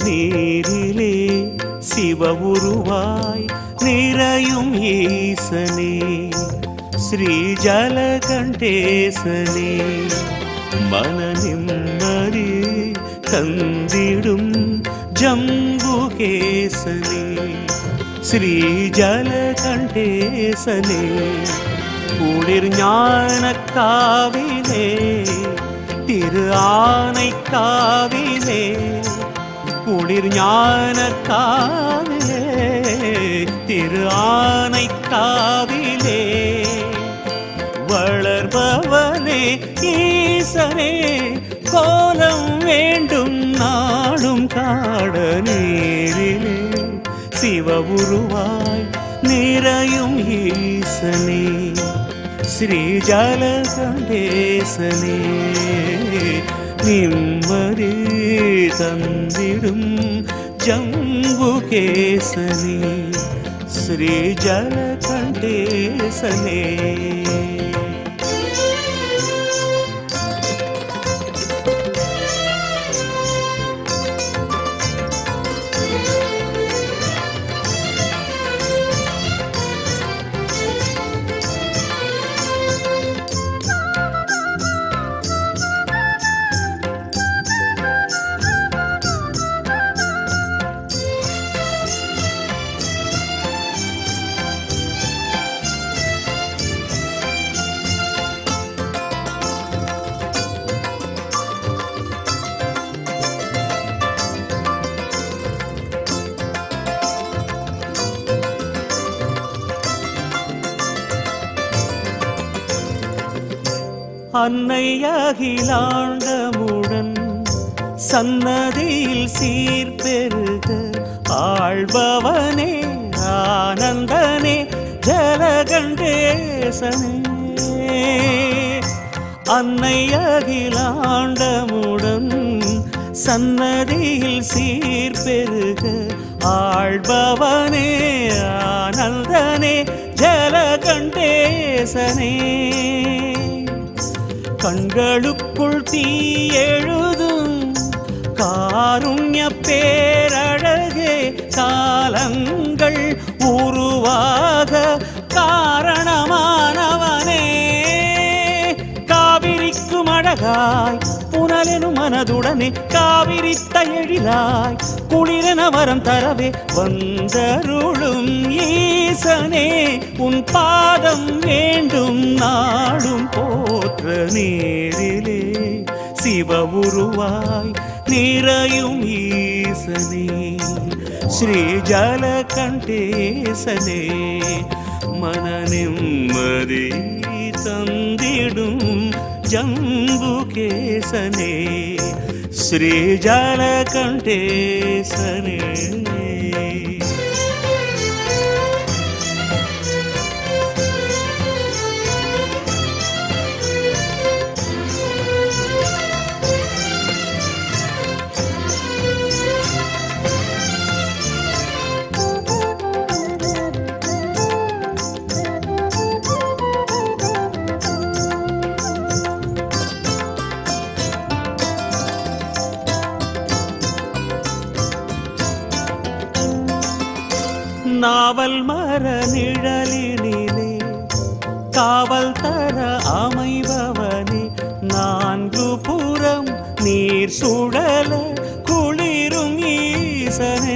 நீரிலே சிவ உருவாய் நிறையும் ஈசனே ஸ்ரீ ஜலகண்டேசனே மன நிம்மதி தந்திடும் ஜம்புகேசனே ஸ்ரீ ஜலகண்டேசனே குளிர் ஞான காவிலே திரு ஆனை காவிலே குளிர் ஞான காவிலே திரு ஆனை காவிலே வளர்பவனே ஈசனே கோலம் வேண்டும் நாடும் காட நீரிலே சிவ உருவாய் நிறையும் ஈசனே ஸ்ரீ ஜலகண்டேசனே நிம்மதி தந்திடும் ஜம்புகேசனே ஸ்ரீ ஜலகண்டேசனே அன்னை அகிலாண்டமுடன் சன்னதியில் சீர்பெருக ஆழ்பவனே ஆனந்தனே ஜலகண்டேசனே அன்னை அகிலாண்டமுடன் சன்னதியில் சீர்பெருக ஆழ்பவனே ஆனந்தனே ஜலகண்டேசனே கண்களுக்குள் தீ எழுதும் காருண்ய பேரழகே காலங்கள் உருவாக காரணமானவனே காவிரிக்கும் அழகாய் புனலெனும் மனதுடனே காவிரித்த எழிலாய் குளிரென வரம் தரவே வந்தருளும் ஈசனே உன் பாதம் வேண்டும் நாளும் போற்ற நேரிலே சிவ உருவாய் நிறையும் ஈசனே ஸ்ரீ ஜலகண்டேசனே மன நிம்மதி தந்திடும் ஜம்புகேசனே ஸ்ரீ ஜலகண்டேசனே நாவல் மர நிழலினிலே காவல் தர அமைபவனே நான்கு புறம் நீர் சுழல குளிரும் ஈசனே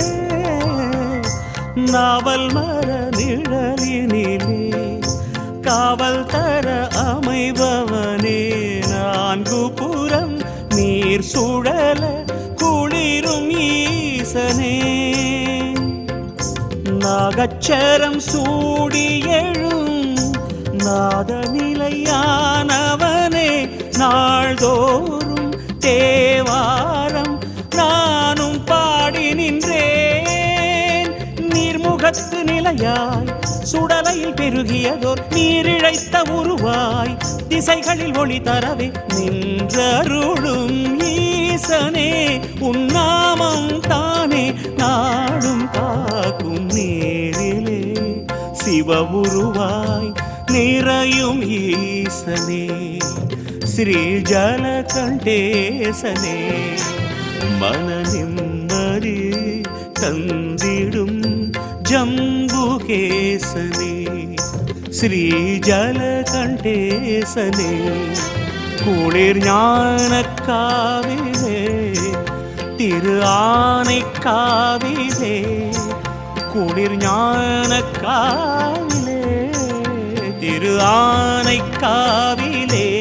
நாவல் மர நிழலினிலே காவல் தர அமைபவனே நான்கு புறம் நீர் சுழல குளிரும் ஈசனே நாகச்சரம் சூடி எழும் நாதநிலையானவனே நாள்தோறும் தேவாரம் நானும் பாடி நின்றேன் நீர்முகத்து நிலையாய் சுடலையில் பெருகியதோர் நீரிழைத்த உருவாய் திசைகளில் ஒளி தரவே நின்றருளும் ஈசனே உன்னாமம் தானே நாடும் காக்கும் நேரிலே சிவ உருவாய் நிறையும் ஈசனே ஸ்ரீ ஜலகண்டேசனே மன நிம்மதி நிம்மதி தந்திடும் ஜம்புகேசனே ஸ்ரீ ஜலகண்டேசனே குளிர் ஞானக்காவிலே திரு ஆனைக்காவிலே குளிர் ஞானக்காவிலே திரு ஆனைக்காவிலே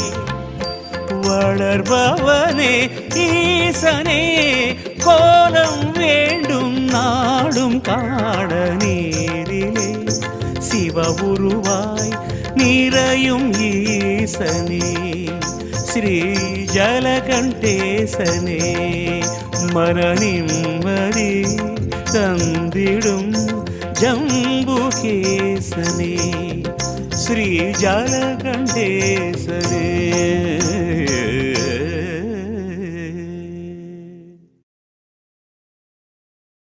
வளர்பவனே ஈசனே கோலம் வேண்டும் நாடும் காண நீரிலே சிவ உருவாய் நிறையும் ஈசனே ஸ்ரீ ஜலகண்டேசனே மன நிம்மதி தந்திடும் ஜம்புகேசனே ஸ்ரீ ஜலகண்டேசனே